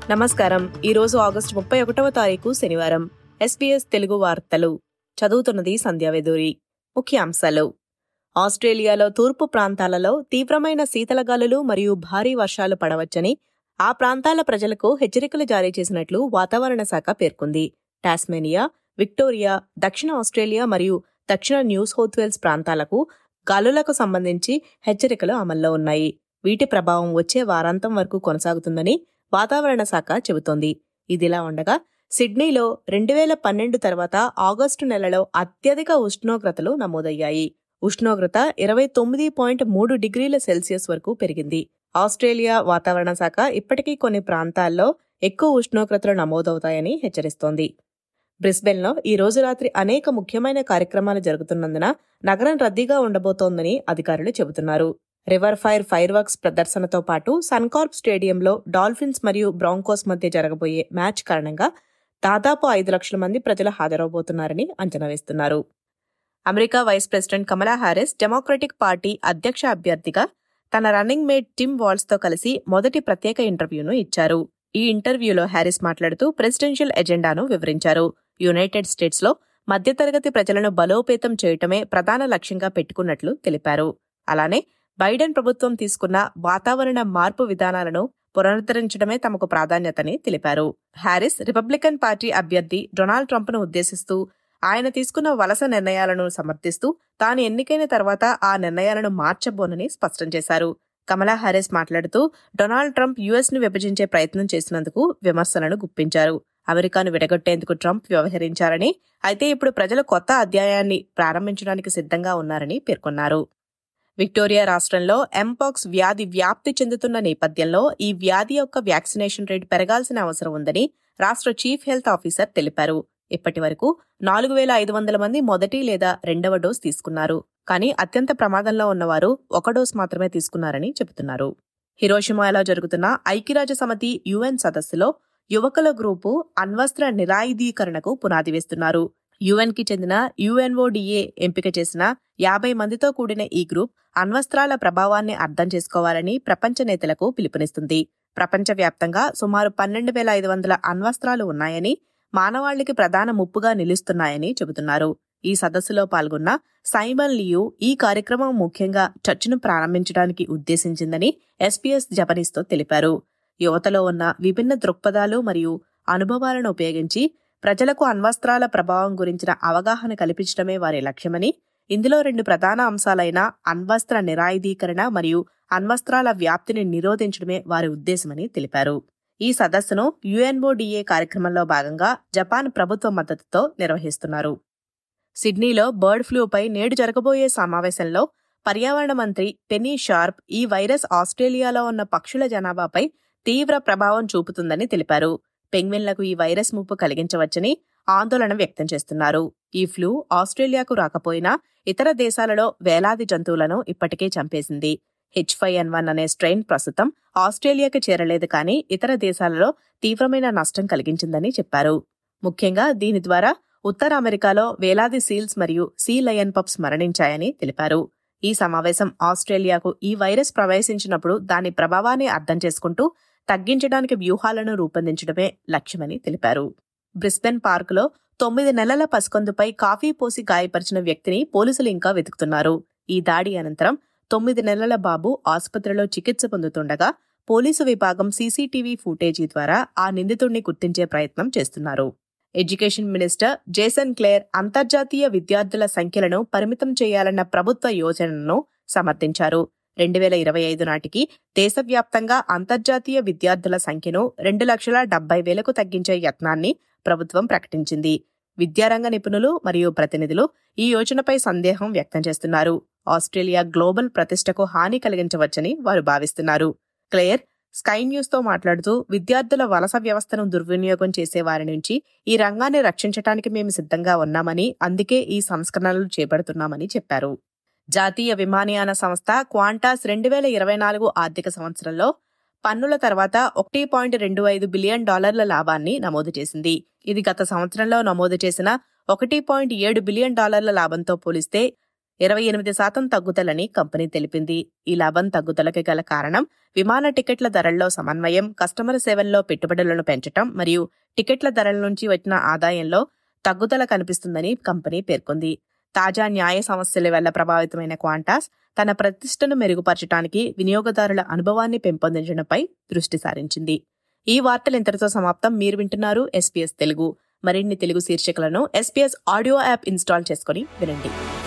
నమస్కారం ఈరోజు ఆగస్టు ముప్పై ఒకటవ తారీఖు శనివారం ఎస్పీఎస్ తెలుగు వార్తలు చదువుతున్నది సంధ్యావేదూరి ముఖ్యాంశాలు ఆస్ట్రేలియాలో తూర్పు ప్రాంతాలలో తీవ్రమైన శీతలగాలులు మరియు భారీ వర్షాలు పడవచ్చని ఆ ప్రాంతాల ప్రజలకు హెచ్చరికలు జారీ చేసినట్లు వాతావరణ శాఖ పేర్కొంది టాస్మేనియా విక్టోరియా దక్షిణ ఆస్ట్రేలియా మరియు దక్షిణ న్యూ సౌత్ వేల్స్ ప్రాంతాలకు గాలులకు సంబంధించి హెచ్చరికలు అమల్లో ఉన్నాయి వీటి ప్రభావం వచ్చే వారాంతం వరకు కొనసాగుతుందని వాతావరణ శాఖ చెబుతోంది ఇదిలా ఉండగా సిడ్నీలో రెండు వేల పన్నెండు తర్వాత ఆగస్టు నెలలో అత్యధిక ఉష్ణోగ్రతలు నమోదయ్యాయి ఉష్ణోగ్రత ఇరవై తొమ్మిది పాయింట్ మూడు డిగ్రీల సెల్సియస్ వరకు పెరిగింది ఆస్ట్రేలియా వాతావరణ శాఖ ఇప్పటికీ కొన్ని ప్రాంతాల్లో ఎక్కువ ఉష్ణోగ్రతలు నమోదవుతాయని హెచ్చరిస్తోంది బ్రిస్బెన్లో ఈ రోజు రాత్రి అనేక ముఖ్యమైన కార్యక్రమాలు జరుగుతున్నందున నగరం రద్దీగా ఉండబోతోందని అధికారులు చెబుతున్నారు రివర్ ఫైర్ ఫైర్ వర్క్స్ ప్రదర్శనతో పాటు సన్కార్ప్ స్టేడియంలో డాల్ఫిన్స్ మరియు బ్రాంకోస్ మధ్య జరగబోయే మ్యాచ్ కారణంగా దాదాపు ఐదు లక్షల మంది ప్రజలు హాజరవబోతున్నారని అంచనా వేస్తున్నారు America vice president Kamala Harris Democratic party అధ్యక్ష అభ్యర్థిగా తన రన్నింగ్ మేట్ టిమ్ వాల్స్తో కలిసి మొదటి ప్రత్యేక ఇంటర్వ్యూను ఇచ్చారు ఈ ఇంటర్వ్యూలో హ్యారిస్ మాట్లాడుతూ ప్రెసిడెన్షియల్ ఎజెండాను వివరించారు యునైటెడ్ స్టేట్స్లో మధ్యతరగతి ప్రజలను బలోపేతం చేయటమే ప్రధాన లక్ష్యంగా పెట్టుకున్నట్లు తెలిపారు అలానే బైడెన్ ప్రభుత్వం తీసుకున్న వాతావరణ మార్పు విధానాలను పునరుద్ధరించడమే తమకు ప్రాధాన్యతని తెలిపారు హ్యారిస్ రిపబ్లికన్ పార్టీ అభ్యర్థి డొనాల్డ్ ట్రంప్ను ఉద్దేశిస్తూ ఆయన తీసుకున్న వలస నిర్ణయాలను సమర్థిస్తూ తాను ఎన్నికైన తర్వాత ఆ నిర్ణయాలను మార్చబోనని స్పష్టం చేశారు కమలా హారిస్ మాట్లాడుతూ డొనాల్డ్ ట్రంప్ యుఎస్ ను విభజించే ప్రయత్నం చేసినందుకు విమర్శలను గుప్పించారు అమెరికాను విడగొట్టేందుకు ట్రంప్ వ్యవహరించారని అయితే ఇప్పుడు ప్రజలు కొత్త అధ్యాయాన్ని ప్రారంభించడానికి సిద్ధంగా ఉన్నారని పేర్కొన్నారు విక్టోరియా రాష్ట్రంలో ఎంపాక్స్ వ్యాధి వ్యాప్తి చెందుతున్న నేపథ్యంలో ఈ వ్యాధి యొక్క వ్యాక్సినేషన్ రేటు పెరగాల్సిన అవసరం ఉందని రాష్ట్ర చీఫ్ హెల్త్ ఆఫీసర్ తెలిపారు ఇప్పటి వరకు నాలుగు వేల ఐదు వందల మంది మొదటి లేదా రెండవ డోస్ తీసుకున్నారు కానీ అత్యంత ప్రమాదంలో ఉన్నవారు ఒక డోస్ మాత్రమే తీసుకున్నారని చెబుతున్నారు హిరోషిమాలో జరుగుతున్న ఐక్యరాజ్య సమితి యుఎన్ సదస్సులో యువకుల గ్రూపు అణ్వస్త్ర నిరాయుధీకరణకు పునాది వేస్తున్నారు యుఎన్ కి చెందిన యుఎన్ఓడిఏ ఎంపిక చేసిన యాభై మందితో కూడిన ఈ గ్రూప్ అణ్వస్త్రాల ప్రభావాన్ని అర్థం చేసుకోవాలని ప్రపంచ నేతలకు పిలుపునిస్తుంది ప్రపంచవ్యాప్తంగా సుమారు పన్నెండు వేల ఐదు వందల అణ్వస్త్రాలు ఉన్నాయని మానవాళికి ప్రధాన ముప్పుగా నిలుస్తున్నాయని చెబుతున్నారు ఈ సదస్సులో పాల్గొన్న సైమన్ లియు ఈ కార్యక్రమం ముఖ్యంగా చర్చను ప్రారంభించడానికి ఉద్దేశించిందని ఎస్పీఎస్ జపనీస్తో తెలిపారు యువతలో ఉన్న విభిన్న దృక్పథాలు మరియు అనుభవాలను ఉపయోగించి ప్రజలకు అణ్వస్త్రాల ప్రభావం గురించిన అవగాహన కల్పించడమే వారి లక్ష్యమని ఇందులో రెండు ప్రధాన అంశాలైన అణ్వస్త్ర నిరాయుధీకరణ మరియు అణ్వస్త్రాల వ్యాప్తిని నిరోధించడమే వారి ఉద్దేశమని తెలిపారు ఈ సదస్సును యుఎన్ఓడిఏ కార్యక్రమంలో భాగంగా జపాన్ ప్రభుత్వ మద్దతుతో నిర్వహిస్తున్నారు సిడ్నీలో బర్డ్ ఫ్లూపై నేడు జరగబోయే సమావేశంలో పర్యావరణ మంత్రి పెనీ షార్ప్ ఈ వైరస్ ఆస్ట్రేలియాలో ఉన్న పక్షుల జనాభాపై తీవ్ర ప్రభావం చూపుతుందని తెలిపారు పెంగ్విన్లకు ఈ వైరస్ ముప్పు కలిగించవచ్చని ఆందోళన వ్యక్తం చేస్తున్నారు ఈ ఫ్లూ ఆస్ట్రేలియాకు రాకపోయినా ఇతర దేశాలలో వేలాది జంతువులను ఇప్పటికే చంపేసింది హెచ్ ఫైవ్ ఎన్ వన్ అనే స్ట్రెయిన్ ప్రస్తుతం ఆస్ట్రేలియాకి చేరలేదు కానీ ఇతర దేశాలలో తీవ్రమైన నష్టం కలిగించిందని చెప్పారు ముఖ్యంగా దీని ద్వారా ఉత్తర అమెరికాలో వేలాది సీల్స్ మరియు సీ లయన్ పప్స్ మరణించాయని తెలిపారు ఈ సమావేశం ఆస్ట్రేలియాకు ఈ వైరస్ ప్రవేశించినప్పుడు దాని ప్రభావాన్ని అర్థం చేసుకుంటూ తగ్గించడానికి వ్యూహాలను రూపొందించడమే లక్ష్యమని తెలిపారు బ్రిస్బెన్ పార్కులో తొమ్మిది నెలల పసికందుపై కాఫీ పోసి గాయపరిచిన వ్యక్తిని పోలీసులు ఇంకా వెతుకుతున్నారు ఈ దాడి అనంతరం తొమ్మిది నెలల బాబు ఆసుపత్రిలో చికిత్స పొందుతుండగా పోలీసు విభాగం సీసీటీవీ ఫుటేజీ ద్వారా ఆ నిందితుడిని గుర్తించే ప్రయత్నం చేస్తున్నారు ఎడ్యుకేషన్ మినిస్టర్ జేసన్ క్లేర్ అంతర్జాతీయ విద్యార్థుల సంఖ్యలను పరిమితం చేయాలన్న ప్రభుత్వ యోజనను సమర్థించారు రెండు వేల ఇరవై ఐదు నాటికి దేశవ్యాప్తంగా అంతర్జాతీయ విద్యార్థుల సంఖ్యను రెండు లక్షల డెబ్బై వేలకు తగ్గించే యత్నాన్ని ప్రభుత్వం ప్రకటించింది విద్యారంగ నిపుణులు మరియు ప్రతినిధులు ఈ యోజనపై సందేహం వ్యక్తం చేస్తున్నారు ఆస్ట్రేలియా గ్లోబల్ ప్రతిష్టకు హాని కలిగించవచ్చని వారు భావిస్తున్నారు క్లేయర్ స్కై న్యూస్ తో మాట్లాడుతూ విద్యార్థుల వలస వ్యవస్థను దుర్వినియోగం చేసే వారి నుంచి ఈ రంగాన్ని రక్షించడానికి మేము సిద్ధంగా ఉన్నామని అందుకే ఈ సంస్కరణలు చేపడుతున్నామని చెప్పారు జాతీయ విమానయాన సంస్థ క్వాంటాస్ రెండు వేల ఇరవై నాలుగు ఆర్థిక సంవత్సరంలో పన్నుల తర్వాత ఒకటి పాయింట్ రెండు ఐదు బిలియన్ డాలర్ల లాభాన్ని నమోదు చేసింది ఇది గత సంవత్సరంలో నమోదు చేసిన ఒకటి పాయింట్ ఏడు బిలియన్ డాలర్ల లాభంతో పోలిస్తే ఇరవై ఎనిమిది శాతం తగ్గుదలని కంపెనీ తెలిపింది ఈ లాభం తగ్గుదలకి గల కారణం విమాన టికెట్ల ధరల్లో సమన్వయం కస్టమర్ సేవల్లో పెట్టుబడులను పెంచటం మరియు టికెట్ల ధరల నుంచి వచ్చిన ఆదాయంలో తగ్గుదల కనిపిస్తుందని కంపెనీ పేర్కొంది తాజా న్యాయ సమస్యల వల్ల ప్రభావితమైన క్వాంటాస్ తన ప్రతిష్టను మెరుగుపరచడానికి వినియోగదారుల అనుభవాన్ని పెంపొందించడంపై దృష్టి సారించింది ఈ వార్తలు ఇంతటితో సమాప్తం మీరు వింటున్నారు ఎస్పీఎస్ తెలుగు మరిన్ని తెలుగు శీర్షికలను ఎస్పీఎస్ ఆడియో యాప్ ఇన్స్టాల్ చేసుకుని వినండి